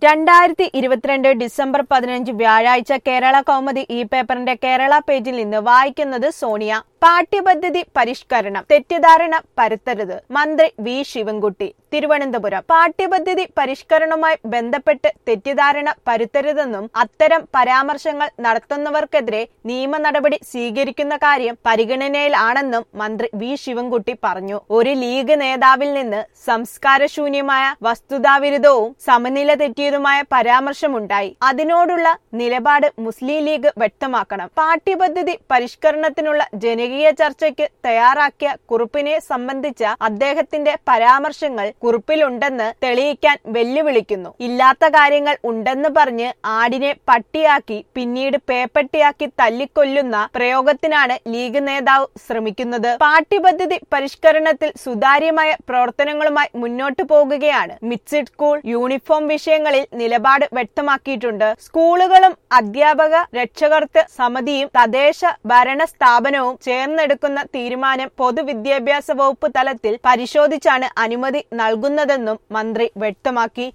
രണ്ടായിരത്തി ഇരുപത്തിരണ്ട് ഡിസംബർ പതിനഞ്ച് വ്യാഴാഴ്ച കേരള കൗമുദി ഈ പേപ്പറിന്റെ കേരള പേജിൽ നിന്ന് വായിക്കുന്നത് സോണിയ പാഠ്യപദ്ധതി പരിഷ്കരണം തെറ്റിദ്ധാരണ പരത്തരുത് മന്ത്രി വി ശിവൻകുട്ടി തിരുവനന്തപുരം പാഠ്യപദ്ധതി പരിഷ്കരണവുമായി ബന്ധപ്പെട്ട് തെറ്റിദ്ധാരണ പരുത്തരുതെന്നും അത്തരം പരാമർശങ്ങൾ നടത്തുന്നവർക്കെതിരെ നിയമ നടപടി സ്വീകരിക്കുന്ന കാര്യം പരിഗണനയിലാണെന്നും മന്ത്രി വി ശിവൻകുട്ടി പറഞ്ഞു ഒരു ലീഗ് നേതാവിൽ നിന്ന് സംസ്കാരശൂന്യമായ വസ്തുതാവിരുദ്ധവും സമനില തെറ്റിയതുമായ പരാമർശമുണ്ടായി അതിനോടുള്ള നിലപാട് മുസ്ലിം ലീഗ് വ്യക്തമാക്കണം പാഠ്യപദ്ധതി പരിഷ്കരണത്തിനുള്ള ജനകീയ ചർച്ചയ്ക്ക് തയ്യാറാക്കിയ കുറിപ്പിനെ സംബന്ധിച്ച അദ്ദേഹത്തിന്റെ പരാമർശങ്ങൾ കുറിപ്പിലുണ്ടെന്ന് തെളിയിക്കാൻ വെല്ലുവിളിക്കുന്നു ഇല്ലാത്ത കാര്യങ്ങൾ ഉണ്ടെന്ന് പറഞ്ഞ് ആടിനെ പട്ടിയാക്കി പിന്നീട് പേപ്പട്ടിയാക്കി തല്ലിക്കൊല്ലുന്ന പ്രയോഗത്തിനാണ് ലീഗ് നേതാവ് ശ്രമിക്കുന്നത് പാഠ്യപദ്ധതി പരിഷ്കരണത്തിൽ സുതാര്യമായ പ്രവർത്തനങ്ങളുമായി മുന്നോട്ടു പോകുകയാണ് മിക്സഡ് സ്കൂൾ യൂണിഫോം വിഷയങ്ങളിൽ നിലപാട് വ്യക്തമാക്കിയിട്ടുണ്ട് സ്കൂളുകളും അധ്യാപക രക്ഷകർത്ത സമിതിയും തദ്ദേശ ഭരണ സ്ഥാപനവും ചേർന്നെടുക്കുന്ന തീരുമാനം പൊതുവിദ്യാഭ്യാസ വകുപ്പ് തലത്തിൽ പരിശോധിച്ചാണ് അനുമതി നൽകുന്നതെന്നും മന്ത്രി വ്യക്തമാക്കി